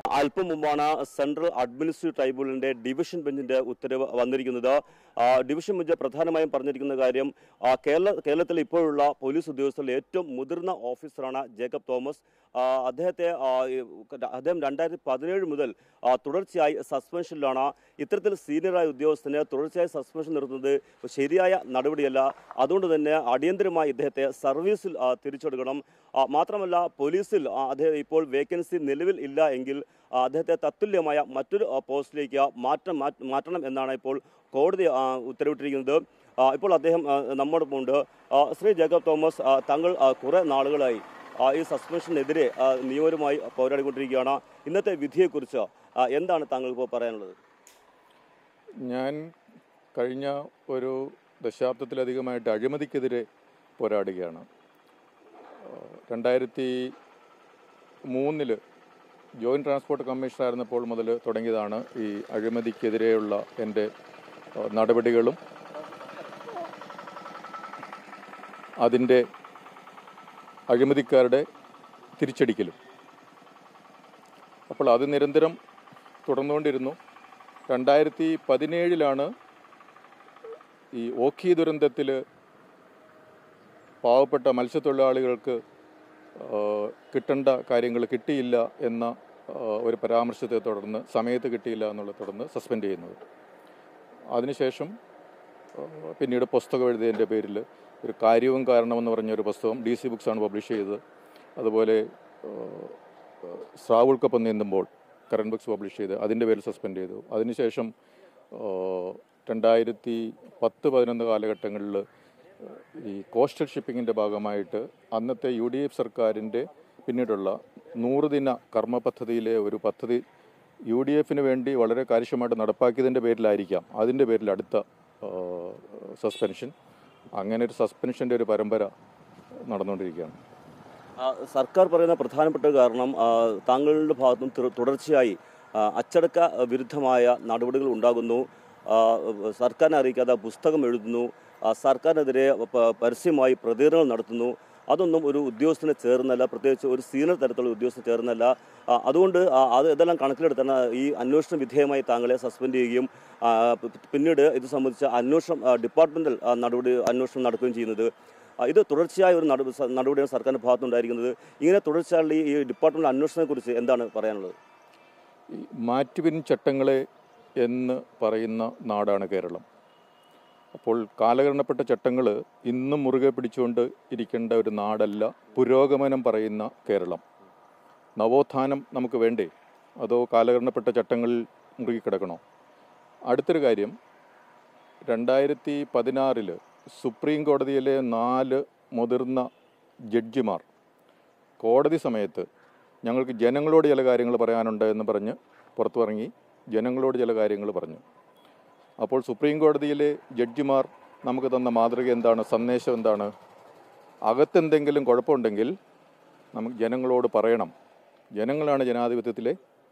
അല്പം മുമ്പാണ് central administrative ട്രൈബ്യൂണലിന്റെ division ബെഞ്ചിന്റെ ഉത്തരവ് വന്നിരിക്കുന്നത് ആ, ഡിവിഷൻ ബെഞ്ച് പ്രധാനമായും പറഞ്ഞിരിക്കുന്ന കാര്യം ആ, കേരള കേരളത്തിൽ ഇപ്പോഴുള്ള പോലീസ് ഉദ്യോഗസ്ഥരിൽ ഏറ്റവും മുതിർന്ന ഓഫീസറാണ് ജേക്കബ് തോമസ് ആ, അദ്ദേഹത്തെ ആ, ഈ, അദ്ദേഹം രണ്ടായിരത്തി പതിനേഴ് മുതൽ ആ, തുടർച്ചയായി സസ്പെൻഷനിലാണ് ഇത്തരത്തിൽ സീനിയറായ ഉദ്യോഗസ്ഥന് തുടർച്ചയായി സസ്പെൻഷൻ നിർത്തുന്നത് ശരിയായ നടപടിയല്ല അതുകൊണ്ട് തന്നെ അടിയന്തരമായി ഇദ്ദേഹത്തെ സർവീസിൽ ആ, തിരിച്ചെടുക്കണം ആ, മാത്രമല്ല പോലീസിൽ ആ, അദ്ദേഹം ഇപ്പോൾ വേക്കൻസി നിലവിൽ ഇല്ല എങ്കിൽ ആ, അദ്ദേഹത്തെ തത്തുല്യമായ മറ്റൊരു ആ, പോസ്റ്റിലേക്ക് മാറ്റം മാറ്റ- മാറ്റണം എന്നാണ് ഇപ്പോൾ കോടതി ആ, ഉത്തരവിട്ടിരിക്കുന്നത് ആ, ഇപ്പോൾ അദ്ദേഹം ആ, നമ്മോടൊപ്പം ഉണ്ട് ആ, ശ്രീ ജേക്കബ് തോമസ് ആ, താങ്കൾ ആ, കുറേ നാളുകളായി ആ, ഈ സസ്പെൻഷനെതിരെ ആ, നിയമപരമായി പോരാടിക്കൊണ്ടിരിക്കുകയാണ് ഇന്നത്തെ വിധിയെക്കുറിച്ച് ആ, എന്താണ് താങ്കൾ ഇപ്പോൾ പറയാനുള്ളത് ഞാൻ കഴിഞ്ഞ ഒരു ദശാബ്ദത്തിലധികമായിട്ട് അഴിമതിക്കെതിരെ പോരാടുകയാണ് ആഹ് രണ്ടായിരത്തി മൂന്നില് ജോയിൻറ്റ് ട്രാൻസ്പോർട്ട് കമ്മീഷണർ ആയിരുന്നപ്പോൾ മുതൽ തുടങ്ങിയതാണ് ഈ അഴിമതിക്കെതിരെയുള്ള എൻ്റെ ആഹ് നടപടികളും അതിൻ്റെ അഴിമതിക്കാരുടെ തിരിച്ചടിക്കലും അപ്പോൾ അത് നിരന്തരം തുടർന്നുകൊണ്ടിരുന്നു രണ്ടായിരത്തി പതിനേഴിലാണ് ഈ ഓഖി ദുരന്തത്തിൽ പാവപ്പെട്ട മത്സ്യത്തൊഴിലാളികൾക്ക് ആ, കിട്ടേണ്ട കാര്യങ്ങൾ കിട്ടിയില്ല എന്ന ആ, ഒരു പരാമർശത്തെ തുടർന്ന് സമയത്ത് കിട്ടിയില്ല എന്നുള്ള തുടർന്ന് സസ്പെൻഡ് ചെയ്യുന്നത് അതിനുശേഷം ആ, പിന്നീട് പുസ്തകം എഴുതിയതിൻ്റെ പേരിൽ ഒരു കാര്യവും കാരണമെന്ന് പറഞ്ഞ ഒരു പുസ്തകം ഡി സി ബുക്സാണ് പബ്ലിഷ് ചെയ്തത് അതുപോലെ ആ, സ്രാവുൾക്കൊപ്പം നീന്തുമ്പോൾ കറണ്ട് ബുക്സ് പബ്ലിഷ് ചെയ്ത് അതിൻ്റെ പേരിൽ സസ്പെൻഡ് ചെയ്തു അതിനുശേഷം ആ, രണ്ടായിരത്തി പത്ത് പതിനൊന്ന് കാലഘട്ടങ്ങളിൽ ഈ കോസ്റ്റൽ ഷിപ്പിങ്ങിൻ്റെ ഭാഗമായിട്ട് അന്നത്തെ യു ഡി എഫ് സർക്കാരിൻ്റെ പിന്നീടുള്ള നൂറ് ദിന കർമ്മ പദ്ധതിയിലെ ഒരു പദ്ധതി യു ഡി എഫിന് വേണ്ടി വളരെ കാര്യക്ഷമമായിട്ട് നടപ്പാക്കിയതിൻ്റെ പേരിലായിരിക്കാം അതിൻ്റെ പേരിൽ അടുത്ത ആ, സസ്പെൻഷൻ അങ്ങനെ ഒരു സസ്പെൻഷൻ്റെ ഒരു പരമ്പര നടന്നുകൊണ്ടിരിക്കുകയാണ് ആ, സർക്കാർ പറയുന്ന പ്രധാനപ്പെട്ട ഒരു കാരണം ആ, താങ്കളുടെ ഭാഗത്തും തുടർ- തുടർച്ചയായി ആ, അച്ചടക്ക വിരുദ്ധമായ നടപടികൾ ഉണ്ടാകുന്നു ആ, സർക്കാരിനെ അറിയിക്കാതെ പുസ്തകം എഴുതുന്നു ആ, സർക്കാരിനെതിരെ പ- പരസ്യമായി പ്രതികരണങ്ങൾ നടത്തുന്നു അതൊന്നും ഒരു ഉദ്യോഗസ്ഥന് ചേർന്നല്ല പ്രത്യേകിച്ച് ഒരു സീനിയർ തരത്തിലുള്ള ഉദ്യോഗസ്ഥന് ചേർന്നല്ല ആ, അതുകൊണ്ട് ആ, അത് ഇതെല്ലാം കണക്കിലെടുത്താണ് ഈ അന്വേഷണ വിധേയമായി താങ്കളെ സസ്പെൻഡ് ചെയ്യുകയും ആ, പി- പിന്നീട് ഇത് സംബന്ധിച്ച അന്വേഷണം ആ, ഡിപ്പാർട്ട്മെന്റൽ ആ, നടപടി അന്വേഷണം നടക്കുകയും ചെയ്യുന്നത് ആ, ഇത് തുടർച്ചയായ ഒരു നടപടി സ- നടപടിയാണ് സർക്കാരിൻ്റെ ഭാഗത്തുണ്ടായിരിക്കുന്നത് ഇങ്ങനെ തുടർച്ചയായുള്ള ഈ ഈ ഡിപ്പാർട്ട്മെന്റ് അന്വേഷണത്തെക്കുറിച്ച് എന്താണ് പറയാനുള്ളത് ഈ മാറ്റുവിൻ ചട്ടങ്ങളെ എന്ന് പറയുന്ന നാടാണ് കേരളം അപ്പോൾ കാലഹരണപ്പെട്ട ചട്ടങ്ങൾ ഇന്നും മുറുകെ പിടിച്ചുകൊണ്ട് ഇരിക്കേണ്ട ഒരു നാടല്ല പുരോഗമനം പറയുന്ന കേരളം നവോത്ഥാനം നമുക്ക് വേണ്ടേ അതോ കാലഹരണപ്പെട്ട ചട്ടങ്ങളിൽ മുറുകിക്കിടക്കണോ അടുത്തൊരു കാര്യം രണ്ടായിരത്തി പതിനാറിൽ സുപ്രീം കോടതിയിലെ നാല് മുതിർന്ന ജഡ്ജിമാർ കോടതി സമയത്ത് ഞങ്ങൾക്ക് ജനങ്ങളോട് ചില കാര്യങ്ങൾ പറയാനുണ്ട് എന്ന് പറഞ്ഞ് പുറത്തിറങ്ങി ജനങ്ങളോട് ചില കാര്യങ്ങൾ പറഞ്ഞു അപ്പോൾ സുപ്രീം കോടതിയിലെ ജഡ്ജിമാർ നമുക്ക് തന്ന മാതൃക എന്താണ് സന്ദേശം എന്താണ് അകത്തെന്തെങ്കിലും കുഴപ്പമുണ്ടെങ്കിൽ നമുക്ക് ജനങ്ങളോട് പറയണം ജനങ്ങളാണ് ജനാധിപത്യത്തിലെ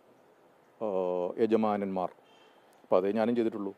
ആ, യജമാനന്മാർ അപ്പോൾ അതേ ഞാനും ചെയ്തിട്ടുള്ളൂ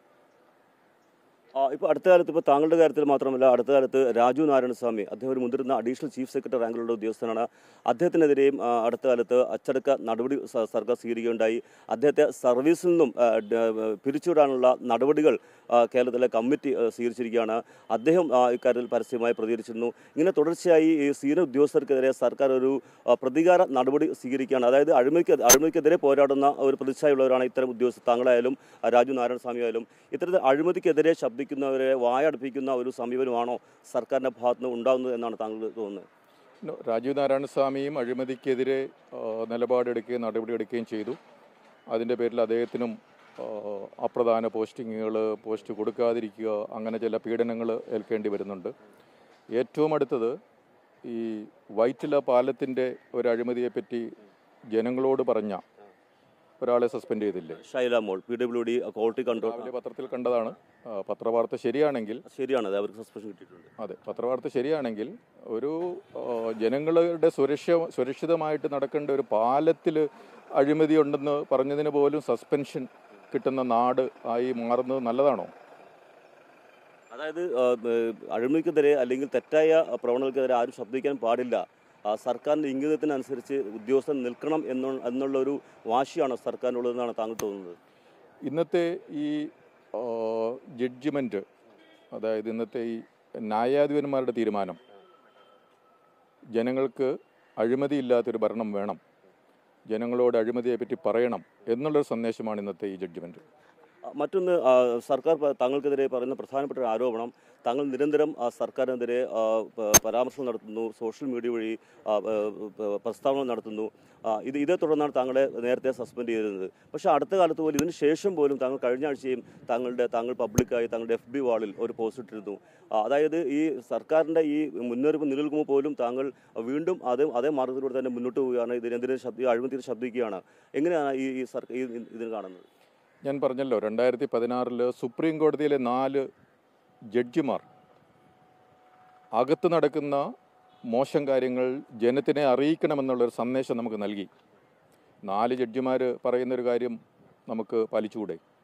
ആ, ഇപ്പോൾ അടുത്ത കാലത്ത് ഇപ്പോൾ താങ്കളുടെ കാര്യത്തിൽ മാത്രമല്ല അടുത്ത കാലത്ത് രാജു നാരായണസ്വാമി അദ്ദേഹം ഒരു മുതിർന്ന അഡീഷണൽ ചീഫ് സെക്രട്ടറി റാങ്കിലുള്ള ഉദ്യോഗസ്ഥനാണ് അദ്ദേഹത്തിനെതിരെയും ആ, അടുത്ത കാലത്ത് അച്ചടക്ക നടപടി സ- സർക്കാർ സ്വീകരിക്കുകയുണ്ടായി അദ്ദേഹത്തെ സർവീസിൽ നിന്നും ആ, ഡ- പിരിച്ചുവിടാനുള്ള നടപടികൾ ആ, കേരളത്തിലെ കമ്മിറ്റി ആ, സ്വീകരിച്ചിരിക്കുകയാണ് അദ്ദേഹം ആ, ഇക്കാര്യത്തിൽ പരസ്യമായി പ്രതികരിച്ചിരുന്നു ഇങ്ങനെ തുടർച്ചയായി ഈ സീനിയർ ഉദ്യോഗസ്ഥർക്കെതിരെ സർക്കാർ ഒരു ആ, പ്രതികാര നടപടി സ്വീകരിക്കുകയാണ് അതായത് അഴിമതിക്ക് അഴിമതിക്കെതിരെ പോരാടുന്ന ഒരു പ്രതിച്ഛായുള്ളവരാണ് ഇത്തരം ഉദ്യോഗസ്ഥർ താങ്കളായാലും ആ, രാജു നാരായണസ്വാമി ആയാലും ഇത്തരത്തിൽ അഴിമതിക്കെതിരെ ശബ്ദിക്കുന്നവരെ വായടപ്പിക്കുന്ന ഒരു സമീപനമാണോ സർക്കാരിന്റെ ഭാഗത്ത് നിന്ന് ഉണ്ടാകുന്നത് എന്നാണ് താങ്കൾ തോന്നുന്നത് നോ, രാജീവ് നാരായണസ്വാമിയും അഴിമതിക്കെതിരെ ആ, നിലപാടെടുക്കുകയും നടപടിയെടുക്കുകയും ചെയ്തു അതിൻ്റെ പേരിൽ അദ്ദേഹത്തിനും ആ, അപ്രധാന പോസ്റ്റിങ്ങുകൾ പോസ്റ്റ് കൊടുക്കാതിരിക്കുക അങ്ങനെ ചില പീഡനങ്ങൾ ഏൽക്കേണ്ടി വരുന്നുണ്ട് ഏറ്റവും അടുത്തത് ഈ വൈറ്റില പാലത്തിൻ്റെ ഒരു അഴിമതിയെപ്പറ്റി ജനങ്ങളോട് പറഞ്ഞ ഒരാളെ സസ്പെൻഡ് ചെയ്തില്ലേ ഷൈല മോൾ P W D quality control രാവിലെ പത്രത്തിൽ കണ്ടതാണ് ആ, പത്രവാർത്ത ശരിയാണെങ്കിൽ ശരിയാണ് അത് അവർക്ക് സസ്പെൻഷൻ കിട്ടിയിട്ടുണ്ട് അതെ പത്രവാർത്ത ശരിയാണെങ്കിൽ ഒരു ആ, ജനങ്ങളുടെ സുരക്ഷ സുരക്ഷിതമായിട്ട് നടക്കേണ്ട ഒരു പാലത്തിൽ അഴിമതി ഉണ്ടെന്ന് പറഞ്ഞതിന് പോലും സസ്പെൻഷൻ കിട്ടുന്ന നാട് ആയി മാറുന്നത് നല്ലതാണോ അതായത് ആ, ഏഹ്, അഴിമതിക്കെതിരെ അല്ലെങ്കിൽ തെറ്റായ പ്രവണതകൾക്കെതിരെ ആരും ശബ്ദിക്കാൻ പാടില്ല ആ, സർക്കാരിൻ്റെ ഇംഗിതത്തിനനുസരിച്ച് ഉദ്യോഗസ്ഥൻ നിൽക്കണം എന്നു എന്നുള്ള ഒരു വാശിയാണ് സർക്കാരിനുള്ളതെന്നാണ് താങ്കൾ തോന്നുന്നത് ഇന്നത്തെ ഈ ജഡ്ജിമെൻറ്റ് അതായത് ഇന്നത്തെ ഈ ന്യായാധിപന്മാരുടെ തീരുമാനം ജനങ്ങൾക്ക് അഴിമതിയില്ലാത്തൊരു ഭരണം വേണം ജനങ്ങളോട് അഴിമതിയെപ്പറ്റി പറയണം എന്നുള്ളൊരു സന്ദേശമാണ് ഇന്നത്തെ ഈ ജഡ്ജിമെൻറ്റ് ആ, മറ്റൊന്ന് ആ, സർക്കാർ പ- താങ്കൾക്കെതിരെ പറയുന്ന പ്രധാനപ്പെട്ട ഒരു ആരോപണം താങ്കൾ നിരന്തരം ആ, സർക്കാരിനെതിരെ ആ, പ- പരാമർശം നടത്തുന്നു സോഷ്യൽ മീഡിയ വഴി ആ, പ- പ- പ്രസ്താവന നടത്തുന്നു ആ, ഇത് ഇതേ തുടർന്നാണ് താങ്കളെ നേരത്തെ സസ്പെൻഡ് ചെയ്തിരുന്നത് പക്ഷേ അടുത്ത കാലത്ത് പോലും ഇതിന് ശേഷം പോലും താങ്കൾ കഴിഞ്ഞ ആഴ്ചയും താങ്കളുടെ താങ്കൾ പബ്ലിക്കായി താങ്കളുടെ എഫ് ബി വാളിൽ ഒരു പോസ്റ്റ് ഇട്ടിരുന്നു ആ, അതായത് ഈ സർക്കാരിൻ്റെ ഈ മുന്നറിയിപ്പ് നിലനിൽക്കുമ്പോൾ പോലും താങ്കൾ വീണ്ടും അതേ അതേ മാർഗത്തിലൂടെ തന്നെ മുന്നോട്ട് പോവുകയാണ് ഇതിനെതിരെ ശബ്ദ അഴിമതിയിൽ ശബ്ദിക്കുകയാണ് എങ്ങനെയാണ് ഈ ഈ സർക്കാർ ഈ ഇതിന് കാണുന്നത് ഞാൻ പറഞ്ഞല്ലോ രണ്ടായിരത്തി പതിനാറിൽ സുപ്രീം കോടതിയിലെ നാല് ജഡ്ജിമാർ അകത്ത് നടക്കുന്ന മോശം കാര്യങ്ങൾ ജനത്തിനെ അറിയിക്കണമെന്നുള്ളൊരു സന്ദേശം നമുക്ക് നൽകി നാല് ജഡ്ജിമാർ പറയുന്നൊരു കാര്യം നമുക്ക് പാലിച്ചുകൂടെ